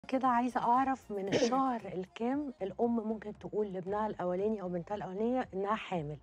كده عايزه اعرف من الشهر الكام الام ممكن تقول لابنها الاولاني او بنتها الاولانيه انها حامل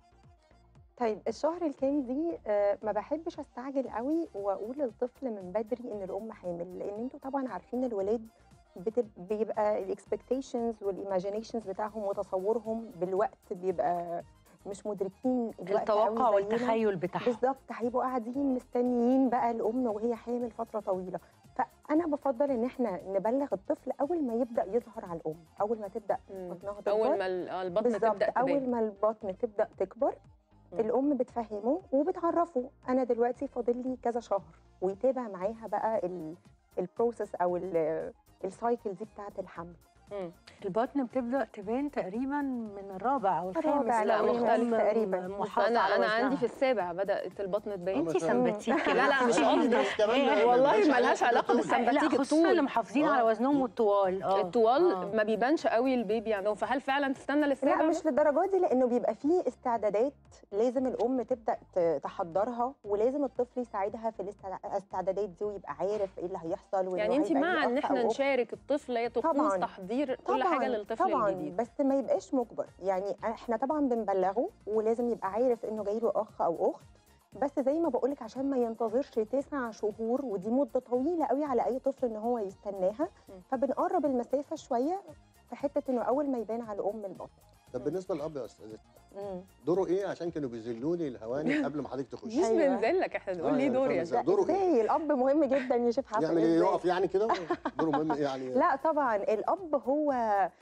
طيب الشهر الكام دي آه، ما بحبش استعجل قوي واقول للطفل من بدري ان الام حامل لان انتوا طبعا عارفين الولاد بتب- بيبقى الاكسبكتيشنز والايماجينيشنز بتاعهم وتصورهم بالوقت بيبقى مش مدركين الوقت قوي التوقع زينا. والتخيل بتاعهم بالظبط هيبقوا قاعدين مستنيين بقى الام وهي حامل فتره طويله فانا بفضل ان احنا نبلغ الطفل اول ما يبدا يظهر على الام اول ما تبدا مم. بطنها تكبر اول ما ال- آه، البطن بالظبط تبدا اول تبان ما البطن تبدا تكبر مم. الام بتفهمه وبتعرفه انا دلوقتي فاضل لي كذا شهر ويتابع معاها بقى ال- البروسيس او ال- السايكل دي بتاعه الحمل مم. البطن بتبدا تبان تقريبا من الرابع او الخامس الرابع لا، لو مختلف الأم تقريباً. محافظة انا على انا وزنها. عندي في السابع بدات البطن تبان انتي مثلاً. سمبتيك لا، لا، مش قصدي. الناس كمان هي- ما- والله ملهاش ملهاش علاقة بالطول. بالسم- لا تيجي خصوصا الطول. اللي محافظين آه. على وزنهم والطوال اه الطوال آه. ما بيبانش قوي البيبي عندهم فهل فعلا تستنى للسابع لا مش للدرجه دي لانه بيبقى فيه استعدادات لازم الام تبدا ت- تحضرها ولازم الطفل يساعدها في الاستع- الاستعدادات دي ويبقى عارف ايه اللي هيحصل وإنه يعني انت هيبقى مع ليه ان أخ احنا أو أخت. نشارك الطفل هي تقوم طبعاً. تحضير كل حاجه للطفل طبعا الجديد بس ما يبقاش مجبر يعني احنا طبعا بنبلغه ولازم يبقى عارف انه جاي له اخ او اخت بس زي ما بقولك عشان ما ينتظرش تسع شهور ودي مده طويله قوي على اي طفل ان هو يستناها م. فبنقرب المسافه شويه في حته انه اول ما يبان على الام البطن طب بالنسبه للاب يا استاذ مم. دوره ايه عشان كانوا بيذلوني الهواني قبل ما حضرتك تخش مش أيوة. بنزلك احنا آه، بنقول ليه يعني دور فاهمة يعني إزاي؟ لا دوره إيه؟ ازاي الاب مهم جدا يشوف حقه يعني إزاي. يقف يعني كده دوره مهم يعني لا طبعا الاب هو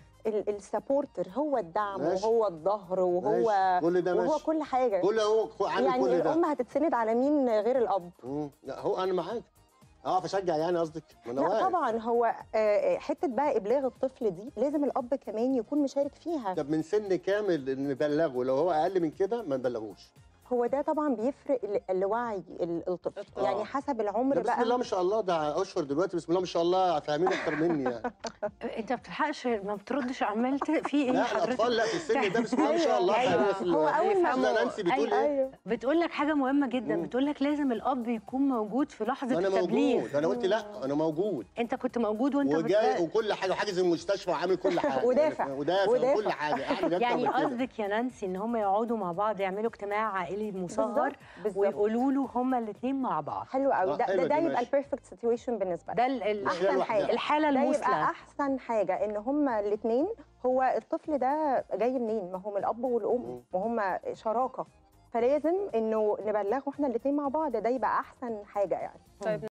السبورتر هو الدعم ماشي. وهو الظهر وهو ماشي. كل ده وهو ماشي كل حاجه كل هو عامل يعني كل ده الام هتتسند على مين غير الاب مم. لا هو انا معاك اه فشجع يعني قصدك ما انا لا واقف طبعا هو آه، حته بقى ابلاغ الطفل دي لازم الاب كمان يكون مشارك فيها طب من سن كامل نبلغه لو هو اقل من كده ما نبلغوش هو ده طبعا بيفرق ل- لوعي ال- الطفل الطفل. يعني آه. حسب العمر ده بسم الله بقى ما شاء الله ده اشهر دلوقتي بسم الله ما شاء الله فاهمين اكتر مني يعني انت ما بتلحقش ما بتردش عمال ت- في ايه لا حضرتك الاطفال لا في السن ده بسم الله ما شاء الله أيوة، فاهمين في ال- هو أول ما- أستاذة نانسي بتقول أيوة، ايه ايوه بتقول لك حاجه مهمه جدا مم. بتقول لك لازم الاب يكون موجود في لحظه انا التبليغ موجود انا قلت لا انا موجود انت كنت موجود وانت وجاي بت... وكل حاجه وحاجز المستشفى وعامل كل حاجه ودافع. يعني ودافع ودافع. وكل حاجه اعمل أكتر يعني من كده. قصدك يا نانسي ان هم يقعدوا مع بعض يعملوا اجتماع عائلي مصغر بالظبط ويقولوا له هما الاثنين مع بعض حلو قوي آه، ده حلوة ده, ده دي يبقى ماشي. البيرفكت سيتويشن بالنسبه لك ده ال- ال- مش هي احسن لوحدها. حاجه الحاله ده يبقى المثلى احسن حاجه ان هما الاثنين هو الطفل ده جاي منين ما هم الاب والام مم. وهم شراكه فلازم انه نبلغه احنا الاثنين مع بعض ده يبقى احسن حاجه يعني طيب